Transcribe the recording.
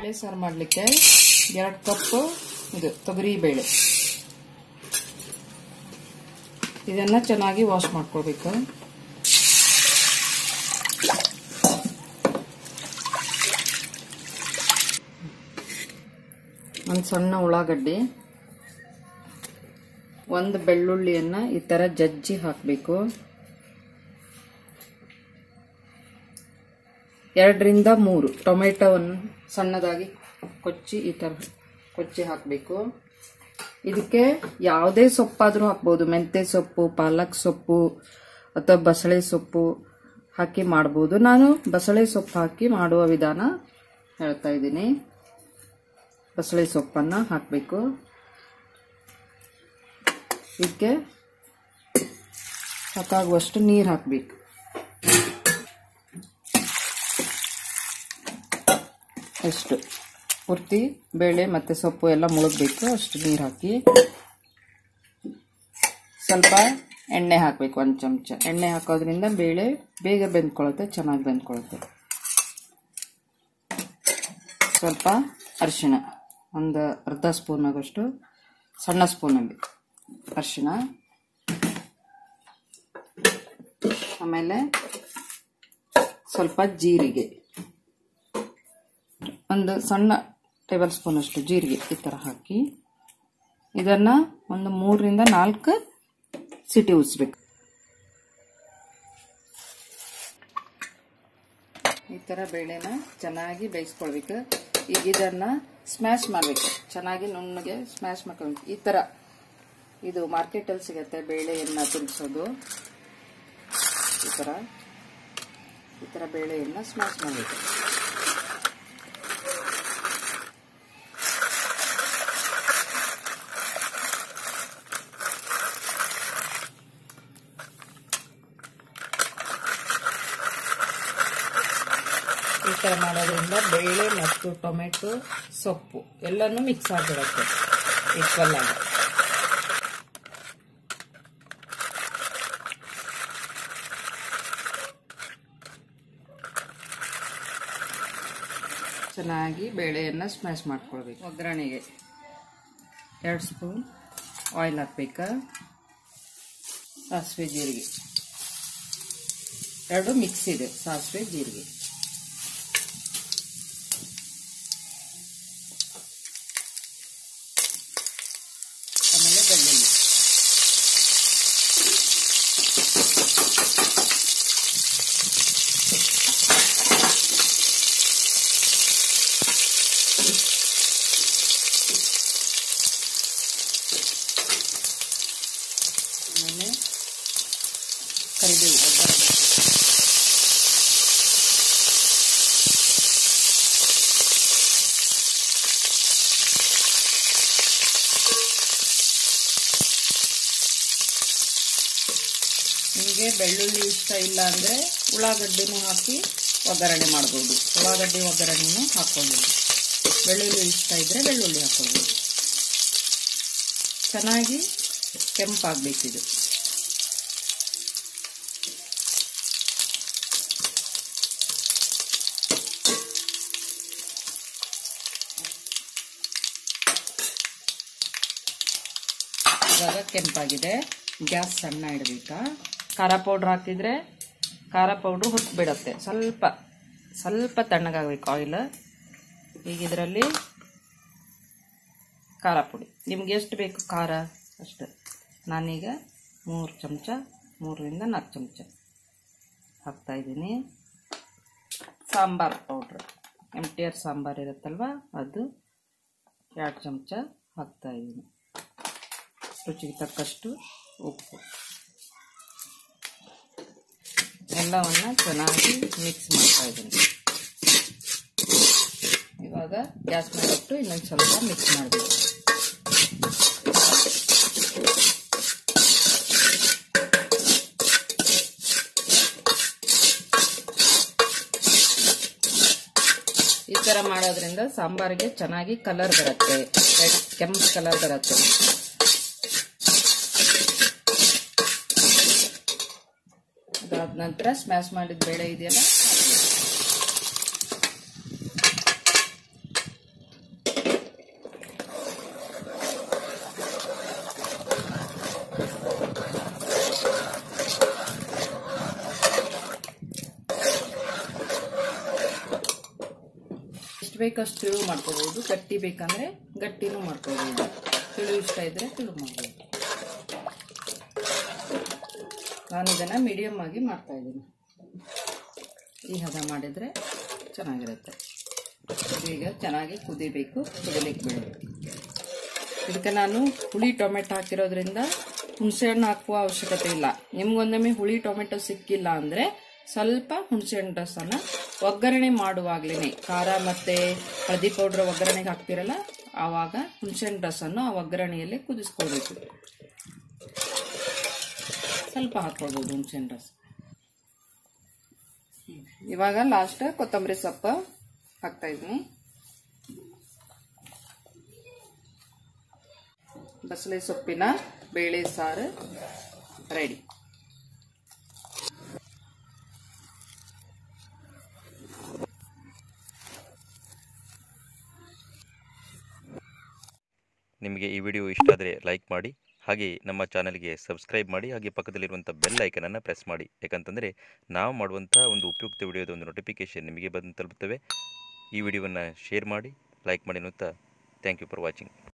ಬೇಳೆ ಸಾರು ಮಾಡಲಿಕ್ಕೆ ಎರಡು ಕಪ್ ಇದು ತೊಗರಿ ಬೇಳೆ ಇದನ್ನ ಚೆನ್ನಾಗಿ ವಾಶ್ ಮಾಡ್ಕೋಬೇಕು ಒಂದು ಸಣ್ಣ ಉಳ್ಳಾಗಡ್ಡಿ ಒಂದು ಬೆಳ್ಳುಳ್ಳಿಯನ್ನ ಈ ಥರ ಜಜ್ಜಿ ಹಾಕಬೇಕು ಎರಡರಿಂದ ಮೂರು ಟೊಮೆಟೊವನ್ನು ಸಣ್ಣದಾಗಿ ಕೊಚ್ಚಿ ಈ ಥರ ಕೊಚ್ಚಿ ಹಾಕಬೇಕು ಇದಕ್ಕೆ ಯಾವುದೇ ಸೊಪ್ಪಾದರೂ ಹಾಕ್ಬೋದು ಮೆಂತ್ಯ ಸೊಪ್ಪು ಪಾಲಕ್ ಸೊಪ್ಪು ಅಥವಾ ಬಸಳೆ ಸೊಪ್ಪು ಹಾಕಿ ಮಾಡ್ಬೋದು ನಾನು ಬಸಳೆ ಸೊಪ್ಪು ಹಾಕಿ ಮಾಡುವ ವಿಧಾನ ಹೇಳ್ತಾ ಇದ್ದೀನಿ ಬಸಳೆ ಸೊಪ್ಪನ್ನು ಹಾಕಬೇಕು ಇದಕ್ಕೆ ಸಾಕಾಗುವಷ್ಟು ನೀರು ಹಾಕಬೇಕು ಎಷ್ಟು ಪೂರ್ತಿ ಬೇಳೆ ಮತ್ತು ಸೊಪ್ಪು ಎಲ್ಲ ಮುಳುಗಬೇಕು ಅಷ್ಟು ನೀರು ಹಾಕಿ ಸ್ವಲ್ಪ ಎಣ್ಣೆ ಹಾಕಬೇಕು ಒಂದು ಚಮಚ ಎಣ್ಣೆ ಹಾಕೋದ್ರಿಂದ ಬೇಳೆ ಬೇಗ ಬೆಂದ್ಕೊಳ್ಳುತ್ತೆ ಚೆನ್ನಾಗಿ ಬೆಂದ್ಕೊಳ್ಳುತ್ತೆ ಸ್ವಲ್ಪ ಅರಿಶಿಣ ಒಂದು ಅರ್ಧ ಸ್ಪೂನ್ ಆಗೋಷ್ಟು ಸಣ್ಣ ಸ್ಪೂನಲ್ಲಿ ಅರಿಶಿಣ ಆಮೇಲೆ ಸ್ವಲ್ಪ ಜೀರಿಗೆ ಒಂದು ಸಣ್ಣ ಟೇಬಲ್ ಸ್ಪೂನ್ ಅಷ್ಟು ಜೀರಿಗೆ ಈ ಥರ ಹಾಕಿ ಇದನ್ನು ಒಂದು ಮೂರರಿಂದ ನಾಲ್ಕು ಸಿಟಿ ಉಸ್ಬೇಕು ಈ ಥರ ಬೇಳೆನ ಚೆನ್ನಾಗಿ ಬೇಯಿಸ್ಕೊಳ್ಬೇಕು ಈಗ ಇದನ್ನು ಸ್ಮ್ಯಾಶ್ ಮಾಡಬೇಕು ಚೆನ್ನಾಗಿ ನುಣ್ಣಗೆ ಸ್ಮ್ಯಾಶ್ ಮಾಡ್ಕೊಬೇಕು ಈ ಥರ ಇದು ಮಾರ್ಕೆಟಲ್ಲಿ ಸಿಗುತ್ತೆ ಬೇಳೆಯನ್ನು ತಿನ್ನಿಸೋದು ಈ ಥರ ಈ ಥರ ಬೇಳೆಯನ್ನು ಸ್ಮ್ಯಾಶ್ ಮಾಡಬೇಕು ಈ ಥರ ಮಾಡೋದ್ರಿಂದ ಬೇಳೆ ಮತ್ತು ಟೊಮೆಟೊ ಸೊಪ್ಪು ಎಲ್ಲನೂ ಮಿಕ್ಸ್ ಆಗಿಬಿಡುತ್ತೆ ಈಕ್ವಲ್ ಆಗಿ ಚೆನ್ನಾಗಿ ಬೇಳೆಯನ್ನು ಸ್ಮ್ಯಾಶ್ ಮಾಡ್ಕೊಳ್ಬೇಕು ಒಗ್ಗರಣೆಗೆ ಎರಡು ಸ್ಪೂನ್ ಆಯಿಲ್ ಹಾಕ್ಬೇಕಾ ಸಾಸಿವೆ ಜೀರಿಗೆ ಎರಡು ಮಿಕ್ಸ್ ಇದೆ ಸಾಸಿವೆ ಜೀರಿಗೆ ಆಮೇಲೆ ಬೆಳ್ಳುಳ್ಳಿ ಆಮೇಲೆ ಕರಿಬೇವು ಒಗ್ಗರಣೆ ನಿಮಗೆ ಬೆಳ್ಳುಳ್ಳಿ ಇಷ್ಟ ಇಲ್ಲ ಅಂದರೆ ಉಳ್ಳಾಗಡ್ಡಿನೂ ಹಾಕಿ ಒಗ್ಗರಣೆ ಮಾಡ್ಬೋದು ಉಳ್ಳಾಗಡ್ಡಿ ಒಗ್ಗರಣೆನೂ ಹಾಕ್ಕೊಳ್ಬೋದು ಬೆಳ್ಳುಳ್ಳಿ ಇಷ್ಟ ಇದ್ದರೆ ಬೆಳ್ಳುಳ್ಳಿ ಹಾಕ್ಕೊಳ್ಬೋದು ಚೆನ್ನಾಗಿ ಕೆಂಪಾಗಬೇಕಿದು ಇವಾಗ ಕೆಂಪಾಗಿದೆ ಗ್ಯಾಸ್ ಸಣ್ಣ ಇಡಬೇಕಾ ಖಾರ ಪೌಡ್ರ್ ಹಾಕಿದ್ರೆ ಖಾರ ಪೌಡ್ರು ಹೊತ್ತು ಬಿಡುತ್ತೆ ಸ್ವಲ್ಪ ಸ್ವಲ್ಪ ತಣ್ಣಗಾಗಬೇಕು ಆಯಿಲ್ ಈಗ ಇದರಲ್ಲಿ ಖಾರ ಪುಡಿ ನಿಮ್ಗೆ ಎಷ್ಟು ಬೇಕು ಖಾರ ಅಷ್ಟು ನಾನೀಗ ಮೂರು ಚಮಚ ಮೂರರಿಂದ ನಾಲ್ಕು ಚಮಚ ಹಾಕ್ತಾಯಿದ್ದೀನಿ sambar powder M T R sambar ಇರುತ್ತಲ್ವ ಅದು ಎರಡು ಚಮಚ ಹಾಕ್ತಾಯಿದ್ದೀನಿ ರುಚಿಗೆ ತಕ್ಕಷ್ಟು ಉಪ್ಪು ಎಲ್ಲವನ್ನು ಚೆನ್ನಾಗಿ ಮಿಕ್ಸ್ ಮಾಡ್ತಾ ಇದ್ದೀನಿ ಇವಾಗ ಗ್ಯಾಸ್ ಮಾಡಿಬಿಟ್ಟು ಇನ್ನೊಂದು ಸ್ವಲ್ಪ ಮಿಕ್ಸ್ ಮಾಡಬೇಕು ಈ ಥರ ಮಾಡೋದ್ರಿಂದ ಸಾಂಬಾರಿಗೆ ಚೆನ್ನಾಗಿ ಕಲರ್ ಬರುತ್ತೆ ರೆಡ್ ಕೆಂಪು ಕಲರ್ ಬರುತ್ತೆ ಅದಾದ ನಂತರ ಸ್ಮ್ಯಾಶ್ ಮಾಡಿದ ಬೇಳೆ ಇದೆಯಲ್ಲ ಎಷ್ಟು ಬೇಕಷ್ಟು ತಿಳು ಮಾಡ್ಕೋಬೋದು ಗಟ್ಟಿ ಬೇಕಂದರೆ ಗಟ್ಟಿನೂ ಮಾಡ್ಕೋಬೋದು ತಿಳು ಇಷ್ಟ ಇದ್ದರೆ ತಿಳು ಮಾಡ್ಬೋದು ನಾನು ಇದನ್ನು ಮೀಡಿಯಮ್ ಆಗಿ ಮಾಡ್ತಾ ಇದ್ದೀನಿ ಈ ಹದ ಮಾಡಿದರೆ ಚೆನ್ನಾಗಿರುತ್ತೆ ಇದು ಈಗ ಚೆನ್ನಾಗಿ ಕುದಿಬೇಕು ಕುದಿಲಿಕ್ಕೆ ಬಿಡೋದು ಇದಕ್ಕೆ ನಾನು ಹುಳಿ ಟೊಮೆಟೊ ಹಾಕಿರೋದ್ರಿಂದ ಹುಣಸೆಹಣ್ಣು ಹಾಕುವ ಅವಶ್ಯಕತೆ ಇಲ್ಲ ನಿಮ್ಗೊಂದೊಮ್ಮೆ ಹುಳಿ ಟೊಮೆಟೊ ಸಿಕ್ಕಿಲ್ಲ ಅಂದರೆ ಸ್ವಲ್ಪ ಹುಣಸೆಹಣ್ಣು ರಸನ ಒಗ್ಗರಣೆ ಮಾಡುವಾಗ್ಲೇ ಖಾರ ಮತ್ತು ಹಳದಿ ಪೌಡ್ರ್ ಒಗ್ಗರಣೆಗೆ ಹಾಕ್ತಿರಲ್ಲ ಆವಾಗ ಹುಣಸೆಹಣ್ಣು ರಸನ ಆ ಒಗ್ಗರಣೆಯಲ್ಲಿ ಕುದಿಸ್ಕೊಳ್ಬೇಕು ಸ್ವಲ್ಪ ಹಾಕ್ಕೊಳ್ಬೋದು ಹುಣಸೆಹಣ್ಣು ರಸ ಇವಾಗ ಲಾಸ್ಟ್ ಕೊತ್ತಂಬರಿ ಸೊಪ್ಪು ಹಾಕ್ತಾ ಇದ್ದೀನಿ ಬಸಳೆ ಸೊಪ್ಪಿನ ಬೇಳೆ ಸಾರು ರೆಡಿ ನಿಮಗೆ ಈ ವಿಡಿಯೋ ಇಷ್ಟ ಆದರೆ ಲೈಕ್ ಮಾಡಿ ಹಾಗೆ ನಮ್ಮ ಚಾನಲ್ಗೆ ಸಬ್ಸ್ಕ್ರೈಬ್ ಮಾಡಿ ಹಾಗೆ ಪಕ್ಕದಲ್ಲಿರುವಂಥ ಬೆಲ್ ಐಕನನ್ನು ಪ್ರೆಸ್ ಮಾಡಿ ಯಾಕಂತಂದರೆ ನಾವು ಮಾಡುವಂಥ ಒಂದು ಉಪಯುಕ್ತ ವಿಡಿಯೋದ ಒಂದು ನೋಟಿಫಿಕೇಷನ್ ನಿಮಗೆ ಬಂದು ತಲುಪುತ್ತವೆ ಈ ವಿಡಿಯೋವನ್ನು ಶೇರ್ ಮಾಡಿ ಲೈಕ್ ಮಾಡಿ ಅನ್ನುತ್ತಾ ಥ್ಯಾಂಕ್ ಯು ಫಾರ್ ವಾಚಿಂಗ್